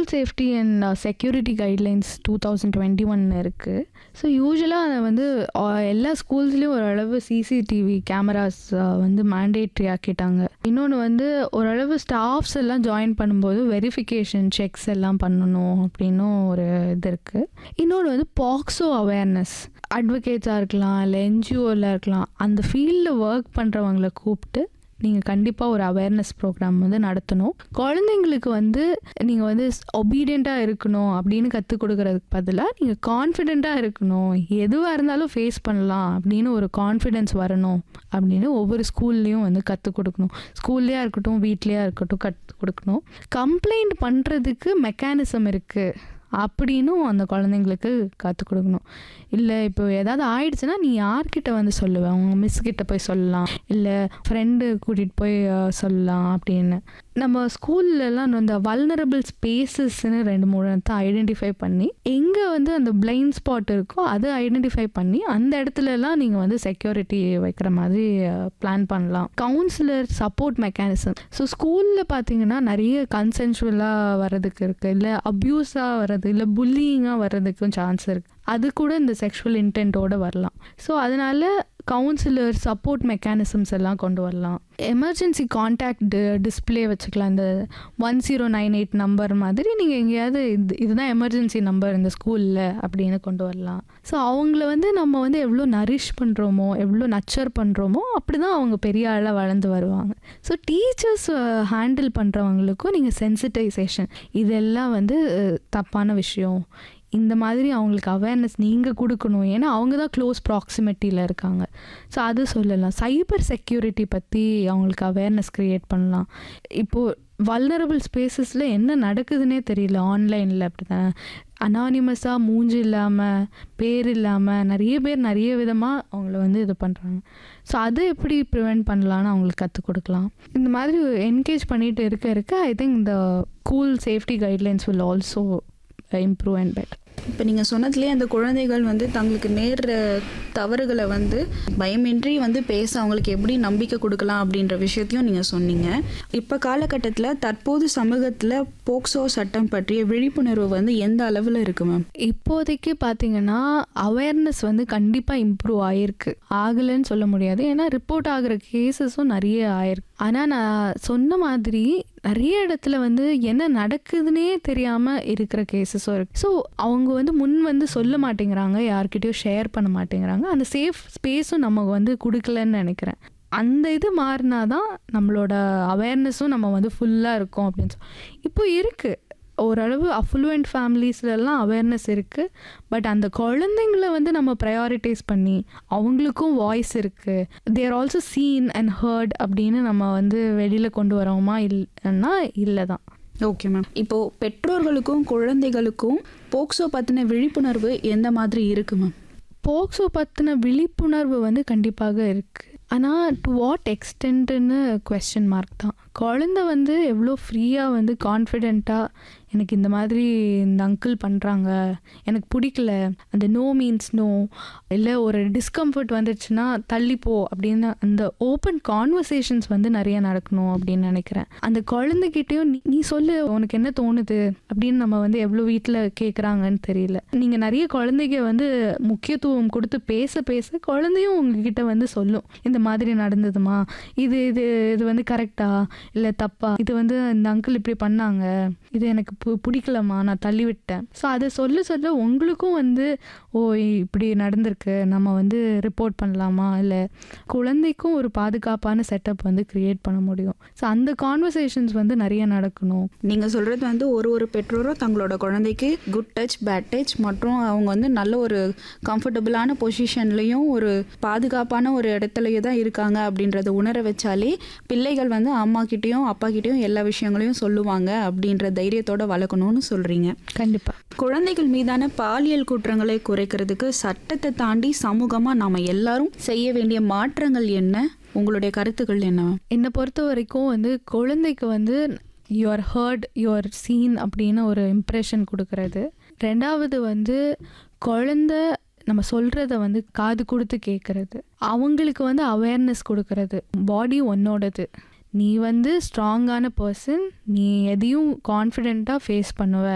safety and security guidelines two thousand twenty one இருக்குது so யூஸ்வலாக அதை வந்து அஹ், எல்லா ஸ்கூல்ஸ்லேயும் ஓரளவு சிசிடிவி கேமராஸ் வந்து மேண்டேட்ரி ஆக்கிட்டாங்க இன்னொன்று வந்து ஓரளவு ஸ்டாஃப்ஸ் எல்லாம் ஜாயின் பண்ணும்போது வெரிஃபிகேஷன் செக்ஸ் எல்லாம் பண்ணணும் அப்படின்னும் ஒரு இது இருக்குது இன்னொன்று வந்து பாக்ஸோ அவேர்னஸ் அட்வொகேட்ஸாக இருக்கலாம் இல்லை என்ஜிஓவில் இருக்கலாம் அந்த ஃபீல்டில் ஒர்க் பண்ணுறவங்கள கூப்பிட்டு நீங்கள் கண்டிப்பாக ஒரு அவேர்னஸ் ப்ரோக்ராம் வந்து நடத்தணும் குழந்தைங்களுக்கு வந்து நீங்கள் வந்து ஒபீடியண்ட்டாக இருக்கணும் அப்படின்னு கற்றுக் கொடுக்கறதுக்கு பதிலாக நீங்கள் கான்ஃபிடெண்ட்டாக இருக்கணும் எதுவாக இருந்தாலும் ஃபேஸ் பண்ணலாம் அப்படின்னு ஒரு கான்ஃபிடென்ஸ் வரணும் அப்படின்னு ஒவ்வொரு ஸ்கூல்லேயும் வந்து கற்றுக் கொடுக்கணும் ஸ்கூல்லையாக இருக்கட்டும் வீட்லேயா இருக்கட்டும் கற்றுக் கொடுக்கணும் கம்ப்ளைண்ட் பண்ணுறதுக்கு மெக்கானிசம் இருக்குது அப்படின்னும் அந்த குழந்தைங்களுக்கு கற்றுக் கொடுக்கணும் இல்லை இப்போ ஏதாவது ஆயிடுச்சுன்னா நீ யார்கிட்ட வந்து சொல்லுவ உங்க மிஸ் கிட்ட போய் சொல்லலாம் இல்லை ஃப்ரெண்டு கூட்டிகிட்டு போய் அஹ், சொல்லலாம் அப்படின்னு நம்ம ஸ்கூல்லலாம் இந்த வல்னரபிள் ஸ்பேசஸ்ன்னு ரெண்டு மூணு தான் ஐடென்டிஃபை பண்ணி எங்கே வந்து அந்த பிளைண்ட் ஸ்பாட் இருக்கோ அதை ஐடென்டிஃபை பண்ணி அந்த இடத்துலலாம் நீங்கள் வந்து செக்யூரிட்டி வைக்கிற மாதிரி பிளான் பண்ணலாம் கவுன்சிலர் சப்போர்ட் மெக்கானிசம் ஸோ ஸ்கூலில் பார்த்தீங்கன்னா நிறைய கன்சென்சுவலாக வர்றதுக்கு இருக்குது இல்லை அப்யூஸாக வர்றது இல்லை புல்லிங்காக வர்றதுக்கும் சான்ஸ் இருக்குது அது கூட இந்த செக்ஷுவல் இன்டென்ட்டோட வரலாம் ஸோ அதனால கவுன்சிலர் சப்போர்ட் மெக்கானிசம்ஸ் எல்லாம் கொண்டு வரலாம் எமர்ஜென்சி கான்டாக்ட் டிஸ்ப்ளே வச்சுக்கலாம் இந்த one zero nine eight number மாதிரி நீங்கள் எங்கேயாவது இது இதுதான் எமர்ஜென்சி நம்பர் இந்த ஸ்கூலில் அப்படின்னு கொண்டு வரலாம் ஸோ அவங்கள வந்து நம்ம வந்து எவ்வளோ நரிஷ் பண்ணுறோமோ எவ்வளோ நச்சர் பண்ணுறோமோ அப்படி தான் அவங்க பெரிய ஆளாக வளர்ந்து வருவாங்க ஸோ டீச்சர்ஸ் ஹேண்டில் பண்ணுறவங்களுக்கும் நீங்கள் சென்சிட்டைசேஷன் இதெல்லாம் வந்து அஹ், தப்பான விஷயம் இந்த மாதிரி அவங்களுக்கு அவேர்னஸ் நீங்கள் கொடுக்கணும் ஏன்னா அவங்க தான் க்ளோஸ் ப்ராக்சிமிட்டியில் இருக்காங்க ஸோ அது சொல்லலாம் சைபர் செக்யூரிட்டி பற்றி அவங்களுக்கு அவேர்னஸ் க்ரியேட் பண்ணலாம் இப்போது வல்னரபிள் ஸ்பேசஸில் என்ன நடக்குதுன்னே தெரியல ஆன்லைனில் அப்படி தான் அனானிமஸாக மூஞ்சி இல்லாமல் பேர் இல்லாமல் நிறைய பேர் நிறைய விதமாக அவங்கள வந்து இது பண்ணுறாங்க ஸோ அதை எப்படி ப்ரிவெண்ட் பண்ணலான்னு அவங்களுக்கு கற்றுக் கொடுக்கலாம் இந்த மாதிரி என்கேஜ் பண்ணிட்டு இருக்க இருக்க ஐ திங்க் இந்த cool safety guidelines will also improve and better இப்போ நீங்கள் சொன்னதுலேயே அந்த குழந்தைகள் வந்து தங்களுக்கு நேர்ற தவறுகளை வந்து பயமின்றி வந்து பேச அவங்களுக்கு எப்படி நம்பிக்கை கொடுக்கலாம் அப்படின்ற விஷயத்தையும் நீங்கள் சொன்னீங்க இப்போ காலகட்டத்தில் தற்போது சமூகத்தில் போக்சோ சட்டம் பற்றிய விழிப்புணர்வு வந்து எந்த அளவில் இருக்கு மேம் இப்போதைக்கு பார்த்தீங்கன்னா அவேர்னஸ் வந்து கண்டிப்பாக இம்ப்ரூவ் ஆகிருக்கு ஆகலைன்னு சொல்ல முடியாது ஏன்னா ரிப்போர்ட் ஆகிற கேசஸும் நிறைய ஆயிருக்கு ஆனால் நான் சொன்ன மாதிரி நிறைய இடத்துல வந்து என்ன நடக்குதுன்னே தெரியாமல் இருக்கிற கேசஸும் இருக்கு ஸோ அவங்க வந்து முன் வந்து சொல்ல மாட்டேங்கிறாங்க யார்கிட்டயும் ஷேர் பண்ண மாட்டேங்கிறாங்க அந்த சேஃப் ஸ்பேஸும் நமக்கு வந்து கொடுக்கலன்னு நினைக்கிறேன் அந்த இது மாறினாதான் நம்மளோட அவேர்னஸும் நம்ம வந்து ஃபுல்லாக இருக்கும் அப்படின்னு சொல்லி இப்போ இருக்குது ஓரளவு அஃப்ளூயண்ட் ஃபேமிலிஸ்லலாம் அவேர்னஸ் இருக்குது பட் அந்த குழந்தைங்கள வந்து நம்ம ப்ரையாரிட்டைஸ் பண்ணி அவங்களுக்கும் வாய்ஸ் இருக்குது they're also seen and heard அப்படின்னு நம்ம வந்து வெளியில் கொண்டு வரோமா இல்லைன்னா இல்லை தான் ஓகே மேம் இப்போது பெற்றோர்களுக்கும் குழந்தைகளுக்கும் போக்சோ பற்றின விழிப்புணர்வு எந்த மாதிரி இருக்கு மேம் போக்சோ பற்றின விழிப்புணர்வு வந்து கண்டிப்பாக இருக்குது ஆனால் டு வாட் எக்ஸ்டென்ட்னு கொஸ்டின் மார்க் தான் குழந்த வந்து எவ்வளோ ஃப்ரீயாக வந்து கான்ஃபிடெண்ட்டாக எனக்கு இந்த மாதிரி இந்த அங்கிள் பண்ணுறாங்க எனக்கு பிடிக்கல அந்த நோ மீன்ஸ் நோ இல்லை ஒரு டிஸ்கம்ஃபர்ட் வந்துடுச்சுன்னா தள்ளிப்போ அப்படின்னு அந்த ஓப்பன் கான்வர்சேஷன்ஸ் வந்து நிறைய நடக்கணும் அப்படின்னு நினைக்கிறேன் அந்த குழந்தைகிட்டயும் நீ நீ சொல்லு உனக்கு என்ன தோணுது அப்படின்னு நம்ம வந்து எவ்வளோ வீட்டில் கேட்குறாங்கன்னு தெரியல நீங்கள் நிறைய குழந்தைங்க வந்து முக்கியத்துவம் கொடுத்து பேச பேச குழந்தையும் உங்ககிட்ட வந்து சொல்லும் இந்த மாதிரி நடந்ததுமா இது இது இது வந்து கரெக்டா இல்லை தப்பா இது வந்து இந்த அங்கிள் இப்படி பண்ணாங்க இது எனக்கு பு- பிடிக்கலம்மா நான் தள்ளி விட்டேன் ஸோ அதை சொல்ல சொல்ல உங்களுக்கும் வந்து ஓ இப்படி நடந்திருக்கு நம்ம வந்து ரிப்போர்ட் பண்ணலாமா இல்லை குழந்தைக்கும் ஒரு பாதுகாப்பான செட்டப் வந்து கிரியேட் பண்ண முடியும் ஸோ அந்த கான்வர்சேஷன்ஸ் வந்து நிறைய நடக்கணும் நீங்கள் சொல்கிறது வந்து ஒரு ஒரு பெற்றோரும் தங்களோட குழந்தைக்கு குட் டச் பேட் டச் மற்றும் அவங்க வந்து நல்ல ஒரு கம்ஃபர்டபுளான பொசிஷன்லேயும் ஒரு பாதுகாப்பான ஒரு இடத்துலையும் தான் இருக்காங்க அப்படின்றத உணர வச்சாலே பிள்ளைகள் வந்து அம்மா கிட்டேயும் அப்பா கிட்டேயும் எல்லா விஷயங்களையும் சொல்லுவாங்க அப்படின்ற தைரியத்தோட வளர்க்கணும்னு சொல்கிறீங்க கண்டிப்பாக குழந்தைகள் மீதான பாலியல் குற்றங்களை குறைக்கிறதுக்கு சட்டத்தை தாண்டி சமூகமாக நாம் எல்லாரும் செய்ய வேண்டிய மாற்றங்கள் என்ன உங்களுடைய கருத்துக்கள் என்ன மேம் என்னை பொறுத்த வரைக்கும் வந்து குழந்தைக்கு வந்து யுவர் ஹர்ட் யுவர் சீன் அப்படின்னு ஒரு இம்ப்ரெஷன் கொடுக்கறது ரெண்டாவது வந்து குழந்தை நம்ம சொல்கிறத வந்து காது கொடுத்து கேட்குறது அவங்களுக்கு வந்து அவேர்னஸ் கொடுக்கறது பாடி உன்னோடது நீ வந்து ஸ்ட்ராங்கான பர்சன் நீ எதையும் கான்ஃபிடெண்ட்டாக ஃபேஸ் பண்ணுவ